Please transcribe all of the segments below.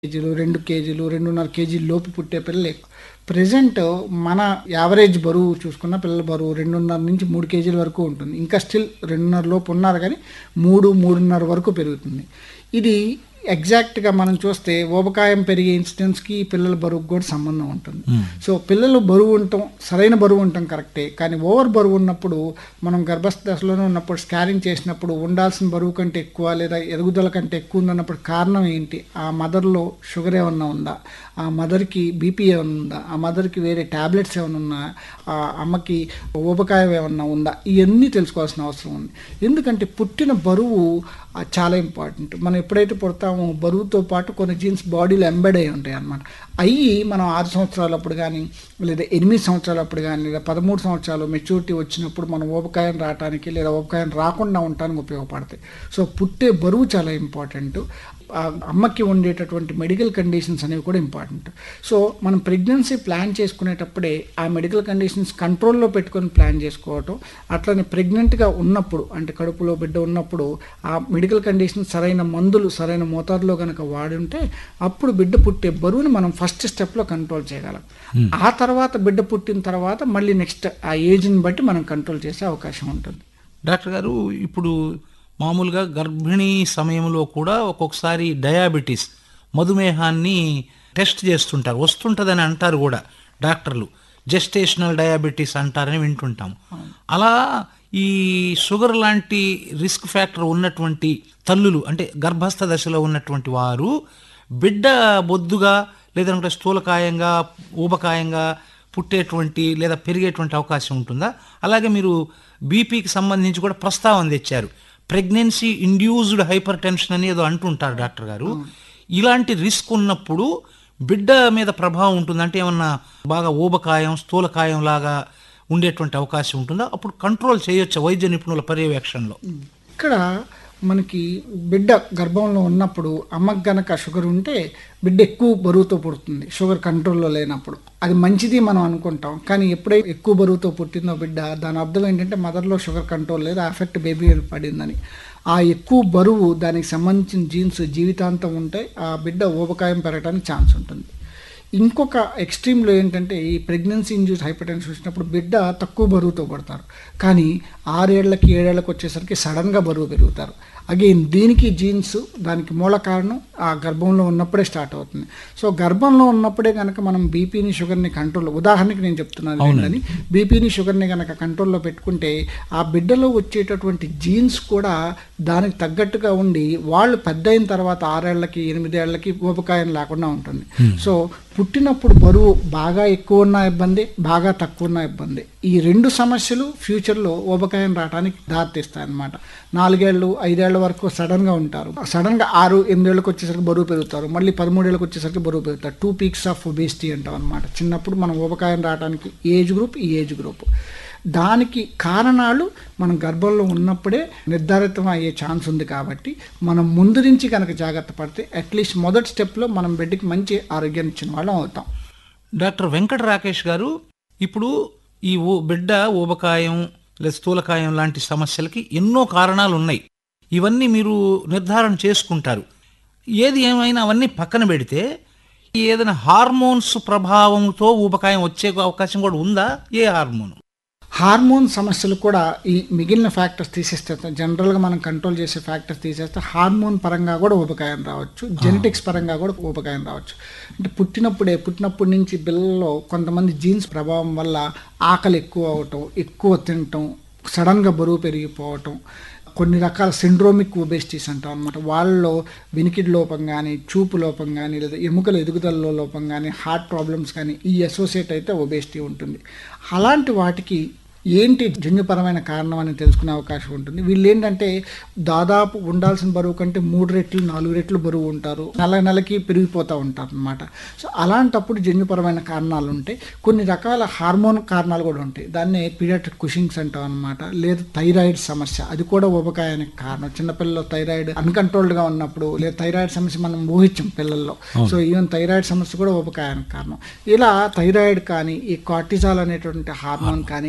కేజీలు రెండు కేజీలు రెండున్నర కేజీలు లోపు పుట్టే పిల్లలు ఎక్కువ ప్రజెంట్ మన యావరేజ్ బరువు చూసుకున్న పిల్లల బరువు రెండున్నర నుంచి మూడు కేజీల వరకు ఉంటుంది ఇంకా స్టిల్ రెండున్నర లోపు ఉన్నారు కానీ మూడు మూడున్నర వరకు పెరుగుతుంది ఇది ఎగ్జాక్ట్గా మనం చూస్తే ఊబకాయం పెరిగే ఇన్సిడెంట్స్కి పిల్లల బరువుకు కూడా సంబంధం ఉంటుంది సో పిల్లలు బరువు ఉండటం సరైన బరువు ఉండటం కరెక్టే కానీ ఓవర్ బరువు ఉన్నప్పుడు మనం గర్భస్థ దశలోనే ఉన్నప్పుడు స్కానింగ్ చేసినప్పుడు ఉండాల్సిన బరువు కంటే ఎక్కువ లేదా ఎదుగుదల కంటే ఎక్కువ ఉందన్నప్పుడు కారణం ఏంటి ఆ మదర్లో షుగర్ ఏమన్నా ఉందా ఆ మదర్కి బీపీ ఏమన్నా ఉందా ఆ మదర్కి వేరే ట్యాబ్లెట్స్ ఏమైనా ఉన్నా ఆ అమ్మకి ఊబకాయం ఏమన్నా ఉందా ఇవన్నీ తెలుసుకోవాల్సిన అవసరం ఉంది ఎందుకంటే పుట్టిన బరువు ఆ, చాలా ఇంపార్టెంట్ మనం ఎప్పుడైతే పుడతామో బరువుతో పాటు కొన్ని జీన్స్ బాడీలో ఎంబెడ్ అయి ఉంటాయి అన్నమాట అవి మనం ఆరు సంవత్సరాలప్పుడు కానీ లేదా ఎనిమిది సంవత్సరాలప్పుడు కానీ లేదా పదమూడు సంవత్సరాలు మెచ్యూరిటీ వచ్చినప్పుడు మనం ఊబకాయం రావడానికి లేదా ఊబకాయం రాకుండా ఉండటానికి ఉపయోగపడతాయి సో పుట్టే బరువు చాలా ఇంపార్టెంట్ ఆ అమ్మకి ఉండేటటువంటి మెడికల్ కండిషన్స్ అనేవి కూడా ఇంపార్టెంట్ సో మనం ప్రెగ్నెన్సీ ప్లాన్ చేసుకునేటప్పుడే ఆ మెడికల్ కండిషన్స్ కంట్రోల్లో పెట్టుకొని ప్లాన్ చేసుకోవటం అట్లనే ప్రెగ్నెంట్గా ఉన్నప్పుడు అంటే కడుపులో బిడ్డ ఉన్నప్పుడు ఆ మెడికల్ కండిషన్స్ సరైన మందులు సరైన మోతాదులో కనుక వాడుంటే అప్పుడు బిడ్డ పుట్టే బరువుని మనం ఫస్ట్ స్టెప్లో కంట్రోల్ చేయగలం ఆ తర్వాత బిడ్డ పుట్టిన తర్వాత మళ్ళీ నెక్స్ట్ ఆ ఏజ్ని బట్టి మనం కంట్రోల్ చేసే అవకాశం ఉంటుంది డాక్టర్ గారు ఇప్పుడు మామూలుగా గర్భిణీ సమయంలో కూడా ఒక్కొక్కసారి డయాబెటీస్ మధుమేహాన్ని టెస్ట్ చేస్తుంటారు వస్తుంటుందని అంటారు కూడా డాక్టర్లు జెస్టేషనల్ డయాబెటీస్ అంటారని వింటుంటాం అలా ఈ షుగర్ లాంటి రిస్క్ ఫ్యాక్టర్ ఉన్నటువంటి తల్లులు అంటే గర్భస్థ దశలో ఉన్నటువంటి వారు బిడ్డ బొద్దుగా లేదంటే స్థూలకాయంగా ఊబకాయంగా పుట్టేటువంటి లేదా పెరిగేటువంటి అవకాశం ఉంటుందా అలాగే మీరు బీపీకి సంబంధించి కూడా ప్రస్తావన తెచ్చారు ప్రెగ్నెన్సీ ఇండ్యూస్డ్ హైపర్ టెన్షన్ అని ఏదో అంటుంటారు డాక్టర్ గారు ఇలాంటి రిస్క్ ఉన్నప్పుడు బిడ్డ మీద ప్రభావం ఉంటుంది అంటే ఏమన్నా బాగా ఊబకాయం స్థూలకాయం లాగా ఉండేటువంటి అవకాశం ఉంటుందా అప్పుడు కంట్రోల్ చేయొచ్చా వైద్య నిపుణుల పర్యవేక్షణలో ఇక్కడ మనకి బిడ్డ గర్భంలో ఉన్నప్పుడు అమ్మకు గనక షుగర్ ఉంటే బిడ్డ ఎక్కువ బరువుతో పుడుతుంది షుగర్ కంట్రోల్లో లేనప్పుడు అది మంచిది మనం అనుకుంటాం కానీ ఎప్పుడైతే ఎక్కువ బరువుతో పుట్టిందో బిడ్డ దాని అర్థం ఏంటంటే మదర్లో షుగర్ కంట్రోల్ లేదు ఆ ఎఫెక్ట్ బేబీ మీద పడిందని ఆ ఎక్కువ బరువు దానికి సంబంధించిన జీన్స్ జీవితాంతం ఉంటే ఆ బిడ్డ ఊబకాయం పెరగడానికి ఛాన్స్ ఉంటుంది ఇంకొక ఎక్స్ట్రీమ్లో ఏంటంటే ఈ ప్రెగ్నెన్సీ ఇంజ్యూస్ హైపర్ టెన్షన్ వచ్చినప్పుడు బిడ్డ తక్కువ బరువుతో పడతారు కానీ ఆరేళ్లకి ఏడేళ్లకు వచ్చేసరికి సడన్గా బరువు పెరుగుతారు అగైన్ దీనికి జీన్స్ దానికి మూల కారణం ఆ గర్భంలో ఉన్నప్పుడే స్టార్ట్ అవుతుంది సో గర్భంలో ఉన్నప్పుడే కనుక మనం బీపీని షుగర్ని కంట్రోల్ ఉదాహరణకి నేను చెప్తున్నాను ఏంటని బీపీని షుగర్ని కనుక కంట్రోల్లో పెట్టుకుంటే ఆ బిడ్డలో వచ్చేటటువంటి జీన్స్ కూడా దానికి తగ్గట్టుగా ఉండి వాళ్ళు పెద్ద అయిన తర్వాత ఆరేళ్లకి ఎనిమిదేళ్లకి ఊపకాయం లేకుండా ఉంటుంది సో పుట్టినప్పుడు బరువు బాగా ఎక్కువ ఉన్న ఇబ్బంది బాగా తక్కువ ఉన్న ఇబ్బంది ఈ రెండు సమస్యలు ఫ్యూచర్లో ఊబకాయం రావడానికి దారితీస్తాయి అన్నమాట నాలుగేళ్ళు ఐదేళ్ల వరకు సడన్గా ఉంటారు సడన్గా ఆరు ఎనిమిదేళ్ళకి వచ్చేసరికి బరువు పెరుగుతారు మళ్ళీ పదమూడేళ్ళకి వచ్చేసరికి బరువు పెరుగుతారు టూ పీక్స్ ఆఫ్ ఒబేసిటీ అంటాం అనమాట చిన్నప్పుడు మనం ఊబకాయం రావడానికి ఏజ్ గ్రూప్ ఈ ఏజ్ గ్రూప్ దానికి కారణాలు మనం గర్భంలో ఉన్నప్పుడే నిర్ధారితం అయ్యే ఛాన్స్ ఉంది కాబట్టి మనం ముందు నుంచి కనుక జాగ్రత్త పడితే అట్లీస్ట్ మొదటి స్టెప్లో మనం బిడ్డకి మంచి ఆరోగ్యాన్ని ఇచ్చిన వాళ్ళం అవుతాం డాక్టర్ వెంకట రాకేష్ గారు ఇప్పుడు ఈ ఊ బిడ్డ ఊబకాయం లేదా స్థూలకాయం లాంటి సమస్యలకి ఎన్నో కారణాలు ఉన్నాయి ఇవన్నీ మీరు నిర్ధారణ చేసుకుంటారు ఏది ఏమైనా అవన్నీ పక్కన పెడితే ఏదైనా హార్మోన్స్ ప్రభావంతో ఊబకాయం వచ్చే అవకాశం కూడా ఉందా ఏ హార్మోన్ హార్మోన్ సమస్యలు కూడా ఈ మిగిలిన ఫ్యాక్టర్స్ తీసేస్తే జనరల్గా మనం కంట్రోల్ చేసే ఫ్యాక్టర్స్ తీసేస్తే హార్మోన్ పరంగా కూడా ఉపకాయం రావచ్చు జెనెటిక్స్ పరంగా కూడా ఉపకాయం రావచ్చు అంటే పుట్టినప్పుడే పుట్టినప్పటి నుంచి పిల్లల్లో కొంతమంది జీన్స్ ప్రభావం వల్ల ఆకలి ఎక్కువ అవటం ఎక్కువ తినటం సడన్గా బరువు పెరిగిపోవటం కొన్ని రకాల సిండ్రోమిక్ ఒబేసిటీస్ అంటాం అనమాట వాళ్ళలో వినికిడి లోపం కానీ చూపు లోపం కానీ లేదా ఎముకల ఎదుగుదలలో లోపం కానీ హార్ట్ ప్రాబ్లమ్స్ కానీ ఈ అసోసియేట్ అయితే ఒబేసిటీ ఉంటుంది అలాంటి వాటికి ఏంటి జన్యుపరమైన కారణం అని తెలుసుకునే అవకాశం ఉంటుంది వీళ్ళు ఏంటంటే దాదాపు ఉండాల్సిన బరువు కంటే మూడు రెట్లు నాలుగు రెట్లు బరువు ఉంటారు నెల నెలకి పెరిగిపోతూ ఉంటారు అనమాట సో అలాంటప్పుడు జన్యుపరమైన కారణాలు ఉంటాయి కొన్ని రకాల హార్మోన్ కారణాలు కూడా ఉంటాయి దాన్ని పీడియాట్రిక్ కుషింగ్స్ అంటాం అనమాట లేదా థైరాయిడ్ సమస్య అది కూడా ఉపకాయానికి కారణం చిన్నపిల్లల్లో థైరాయిడ్ అన్కంట్రోల్డ్గా ఉన్నప్పుడు లేదా థైరాయిడ్ సమస్య మనం ఊహించాం పిల్లల్లో సో ఈవెన్ థైరాయిడ్ సమస్య కూడా ఉపకాయానికి కారణం ఇలా థైరాయిడ్ కానీ ఈ కార్టిజాల్ అనేటువంటి హార్మోన్ కానీ జన్యు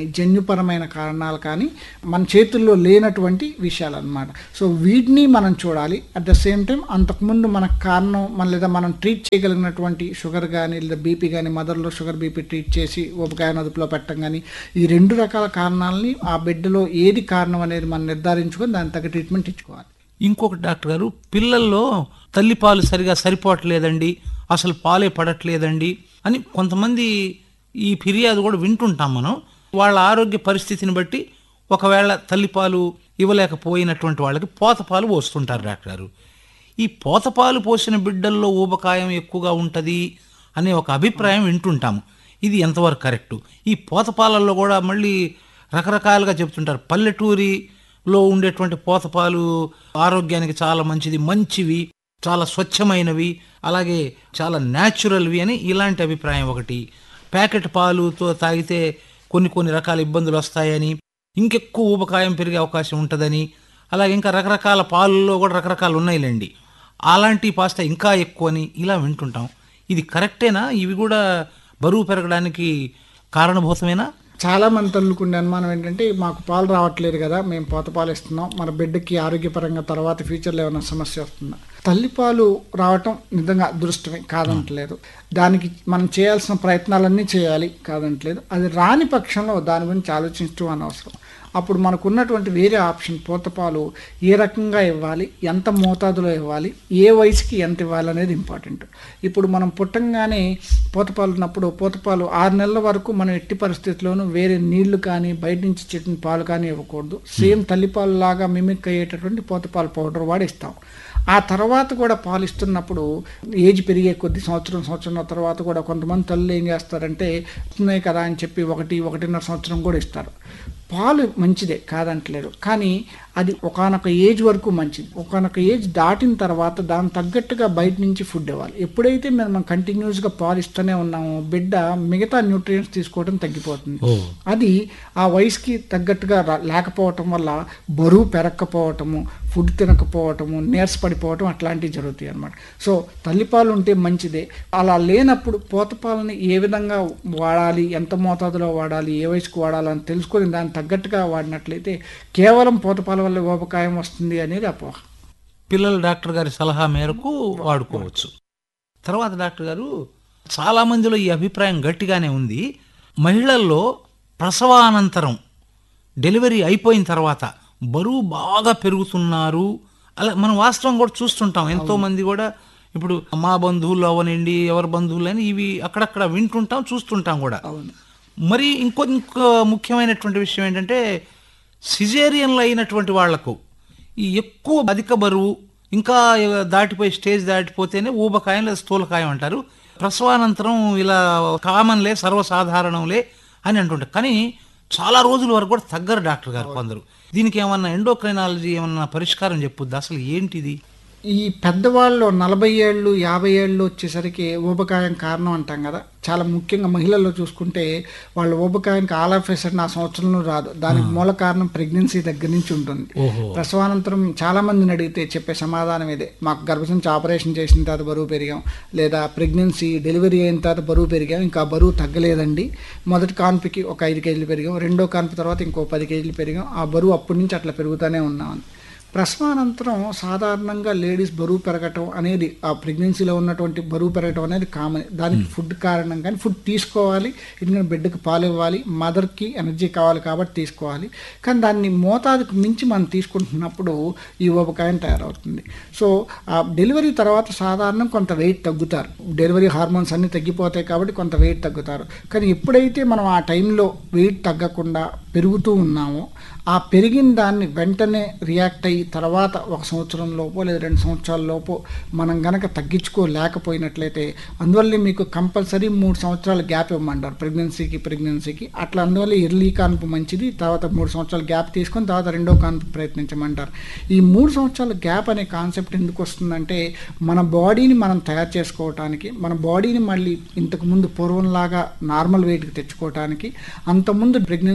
జన్యుపరమైన కారణాలు కానీ మన చేతుల్లో లేనటువంటి విషయాలు అనమాట సో వీటిని మనం చూడాలి అట్ ద సేమ్ టైం అంతకుముందు మనకు కారణం మన లేదా మనం ట్రీట్ చేయగలిగినటువంటి షుగర్ కానీ లేదా బీపీ కానీ మదర్లో షుగర్ బీపీ ట్రీట్ చేసి ఊబకాయ అదుపులో పెట్టడం కానీ ఈ రెండు రకాల కారణాలని ఆ బిడ్డలో ఏది కారణం అనేది మనం నిర్ధారించుకొని దాని తగ్గ ట్రీట్మెంట్ ఇచ్చుకోవాలి ఇంకొకటి డాక్టర్ గారు పిల్లల్లో తల్లిపాలు సరిగా సరిపోవట్లేదండి అసలు పాలే పడట్లేదండి అని కొంతమంది ఈ ఫిర్యాదు కూడా వింటుంటాం మనం వాళ్ళ ఆరోగ్య పరిస్థితిని బట్టి ఒకవేళ తల్లిపాలు ఇవ్వలేకపోయినటువంటి వాళ్ళకి పోతపాలు పోస్తుంటారు డాక్టర్ గారు ఈ పోతపాలు పోసిన బిడ్డల్లో ఊబకాయం ఎక్కువగా ఉంటుంది అనే ఒక అభిప్రాయం వింటుంటాము ఇది ఎంతవరకు కరెక్టు ఈ పోతపాలల్లో కూడా మళ్ళీ రకరకాలుగా చెప్తుంటారు పల్లెటూరిలో ఉండేటువంటి పోతపాలు ఆరోగ్యానికి చాలా మంచిది మంచివి చాలా స్వచ్ఛమైనవి అలాగే చాలా న్యాచురల్వి అని ఇలాంటి అభిప్రాయం ఒకటి ప్యాకెట్ పాలుతో తాగితే కొన్ని కొన్ని రకాల ఇబ్బందులు వస్తాయని ఇంకెక్కువ ఊబకాయం పెరిగే అవకాశం ఉంటుందని అలాగే ఇంకా రకరకాల పాలల్లో కూడా రకరకాలు ఉన్నాయిలేండి అలాంటి పాస్త ఇంకా ఎక్కువ అని ఇలా వింటుంటాం ఇది కరెక్టేనా ఇవి కూడా బరువు పెరగడానికి కారణభూతమేనా చాలా మంది తల్లులకు ఉండే అనుమానం ఏంటంటే మాకు పాలు రావట్లేదు కదా మేము పోత పాలు ఇస్తున్నాం మన బిడ్డకి ఆరోగ్యపరంగా తర్వాత ఫ్యూచర్లో ఏమైనా సమస్య వస్తుందా తల్లిపాలు రావటం నిజంగా అదృష్టమే కాదంటలేదు దానికి మనం చేయాల్సిన ప్రయత్నాలన్నీ చేయాలి కాదంటలేదు అది రాని పక్షంలో దాని గురించి ఆలోచించడం అనవసరం అప్పుడు మనకు ఉన్నటువంటి వేరే ఆప్షన్ పోతపాలు ఏ రకంగా ఇవ్వాలి ఎంత మోతాదులో ఇవ్వాలి ఏ వయసుకి ఎంత ఇవ్వాలి అనేది ఇంపార్టెంట్ ఇప్పుడు మనం పుట్టంగానే పోతపాలు ఉన్నప్పుడు పోతపాలు ఆరు నెలల వరకు మనం ఎట్టి పరిస్థితుల్లోనూ వేరే నీళ్లు కానీ బయట నుంచి చెట్టిన పాలు కానీ ఇవ్వకూడదు సేమ్ తల్లిపాలు లాగా మిమిక్ అయ్యేటటువంటి పోతపాలు పౌడర్ వాడి ఇస్తాం ఆ తర్వాత కూడా పాలు ఇస్తున్నప్పుడు ఏజ్ పెరిగే కొద్ది సంవత్సరం సంవత్సరం తర్వాత కూడా కొంతమంది తల్లులు ఏం చేస్తారంటే ఉన్నాయి కదా అని చెప్పి ఒకటి ఒకటిన్నర సంవత్సరం కూడా ఇస్తారు పాలు మంచిదే కాదంటలేరు కానీ అది ఒకనొక ఏజ్ వరకు మంచిది ఒకనొక ఏజ్ దాటిన తర్వాత దాని తగ్గట్టుగా బయట నుంచి ఫుడ్ ఇవ్వాలి ఎప్పుడైతే మనం కంటిన్యూస్గా పాలు ఇస్తూనే ఉన్నామో బిడ్డ మిగతా న్యూట్రియంట్స్ తీసుకోవడం తగ్గిపోతుంది అది ఆ వయసుకి తగ్గట్టుగా రా- లేకపోవటం వల్ల బరువు పెరగకపోవటము ఫుడ్ తినకపోవటము నీరసపడిపోవటం అట్లాంటివి జరుగుతాయి అన్నమాట సో తల్లిపాలు ఉంటే మంచిదే అలా లేనప్పుడు పోతపాలని ఏ విధంగా వాడాలి ఎంత మోతాదులో వాడాలి ఏ వయసుకు వాడాలని తెలుసుకొని దానికి తగ్గట్టుగా వాడినట్లయితే కేవలం పోతపాల వల్ల ఊబకాయం వస్తుంది అనేది అపోహ పిల్లల డాక్టర్ గారి సలహా మేరకు వాడుకోవచ్చు తర్వాత డాక్టర్ గారు చాలా మందిలో ఈ అభిప్రాయం గట్టిగానే ఉంది మహిళల్లో ప్రసవానంతరం డెలివరీ అయిపోయిన తర్వాత బరువు బాగా పెరుగుతున్నారు అలా మనం వాస్తవం కూడా చూస్తుంటాం ఎంతో మంది కూడా ఇప్పుడు మా బంధువులు అవనండి ఎవరి బంధువులు అని ఇవి అక్కడక్కడ వింటుంటాం చూస్తుంటాం కూడా అవును మరి ఇంకో ఇంకో ముఖ్యమైనటువంటి విషయం ఏంటంటే సిజేరియన్లు అయినటువంటి వాళ్లకు ఈ ఎక్కువ అధిక బరువు ఇంకా దాటిపోయి స్టేజ్ దాటిపోతేనే ఊబకాయం లేదా స్థూలకాయం అంటారు ప్రసవానంతరం ఇలా కామన్లే సర్వసాధారణంలే అని అంటుంటారు కానీ చాలా రోజుల వరకు కూడా తగ్గరు డాక్టర్ గారు కొందరు దీనికి ఏమన్నా ఎండోక్రైనాలజీ ఏమన్నా పరిష్కారం చెప్పుద్ది అసలు ఏంటిది ఈ పెద్దవాళ్ళు నలభై ఏళ్ళు యాభై ఏళ్ళు వచ్చేసరికి ఊబకాయం కారణం అంటాం కదా చాలా ముఖ్యంగా మహిళల్లో చూసుకుంటే వాళ్ళ ఊబకాయానికి ఆల్ ఆఫ్ నా సంవత్సరంలో రాదు దానికి మూల కారణం ప్రెగ్నెన్సీ దగ్గర నుంచి ఉంటుంది ఓహో ప్రసవానంతరం చాలా మందిని అడిగితే చెప్పే సమాధానం ఇదే మాకు గర్భసంచి ఆపరేషన్ చేసిన తర్వాత బరువు పెరిగాం లేదా ప్రెగ్నెన్సీ డెలివరీ అయిన తర్వాత బరువు పెరిగాం ఇంకా బరువు తగ్గలేదండి మొదటి కాన్పుకి ఒక ఐదు కేజీలు పెరిగాం రెండో కాన్పు తర్వాత ఇంకో పది కేజీలు పెరిగాం ఆ బరువు అప్పటి నుంచి అట్లా పెరుగుతూనే ఉన్నామని ప్రసవానంతరం సాధారణంగా లేడీస్ బరువు పెరగటం అనేది ఆ ప్రెగ్నెన్సీలో ఉన్నటువంటి బరువు పెరగటం అనేది కామన్ దానికి ఫుడ్ కారణం కానీ ఫుడ్ తీసుకోవాలి ఎందుకంటే బిడ్డకు పాలు ఇవ్వాలి మదర్కి ఎనర్జీ కావాలి కాబట్టి తీసుకోవాలి కానీ దాన్ని మోతాదుకు మించి మనం తీసుకుంటున్నప్పుడు ఈ ఊబకాయం తయారవుతుంది సో ఆ డెలివరీ తర్వాత సాధారణం కొంత వెయిట్ తగ్గుతారు డెలివరీ హార్మోన్స్ అన్నీ తగ్గిపోతాయి కాబట్టి కొంత వెయిట్ తగ్గుతారు కానీ ఎప్పుడైతే మనం ఆ టైంలో వెయిట్ తగ్గకుండా పెరుగుతూ ఉన్నామో ఆ పెరిగిన దాన్ని వెంటనే రియాక్ట్ అయ్యి తర్వాత ఒక సంవత్సరం లోపో లేదా రెండు సంవత్సరాల లోపో మనం గనక తగ్గించుకోలేకపోయినట్లయితే అందువల్ల మీకు కంపల్సరీ మూడు సంవత్సరాల గ్యాప్ ఇవ్వమంటారు ప్రెగ్నెన్సీకి ప్రెగ్నెన్సీకి అట్లా అందువల్ల ఎర్లీ కాన్పు మంచిది తర్వాత మూడు సంవత్సరాల గ్యాప్ తీసుకొని తర్వాత రెండో కాన్పు ప్రయత్నించమంటారు ఈ మూడు సంవత్సరాల గ్యాప్ అనే కాన్సెప్ట్ ఎందుకు వస్తుందంటే మన బాడీని మనం తయారు చేసుకోవటానికి మన బాడీని మళ్ళీ ఇంతకుముందు పూర్వంలాగా నార్మల్ వెయిట్కి తెచ్చుకోవటానికి అంతకుముందు ప్రెగ్నెన్సీలో మన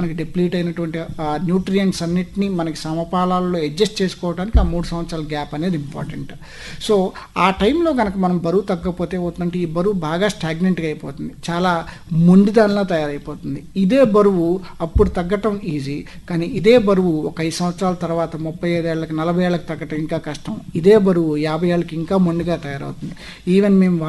మనకి డిప్లీట్ అయినటువంటి ఆ న్యూట్రియంట్స్ అన్నిటినీ మనకి సమపాలాల్లో అడ్జస్ట్ చేసుకోవడానికి ఆ మూడు సంవత్సరాల గ్యాప్ అనేది ఇంపార్టెంట్ సో ఆ టైంలో కనుక మనం బరువు తగ్గకపోతే ఏమవుతుందంటే ఈ బరువు బాగా స్టాగ్నెంట్గా అయిపోతుంది చాలా మొండిదానిలా తయారైపోతుంది ఇదే బరువు అప్పుడు తగ్గటం ఈజీ కానీ ఇదే బరువు ఒక ఐదు సంవత్సరాల తర్వాత ముప్పై ఐదేళ్ళకి నలభై ఏళ్ళకి తగ్గటం ఇంకా కష్టం ఇదే బరువు యాభై ఏళ్ళకి ఇంకా మొండిగా తయారవుతుంది ఈవెన్ మేము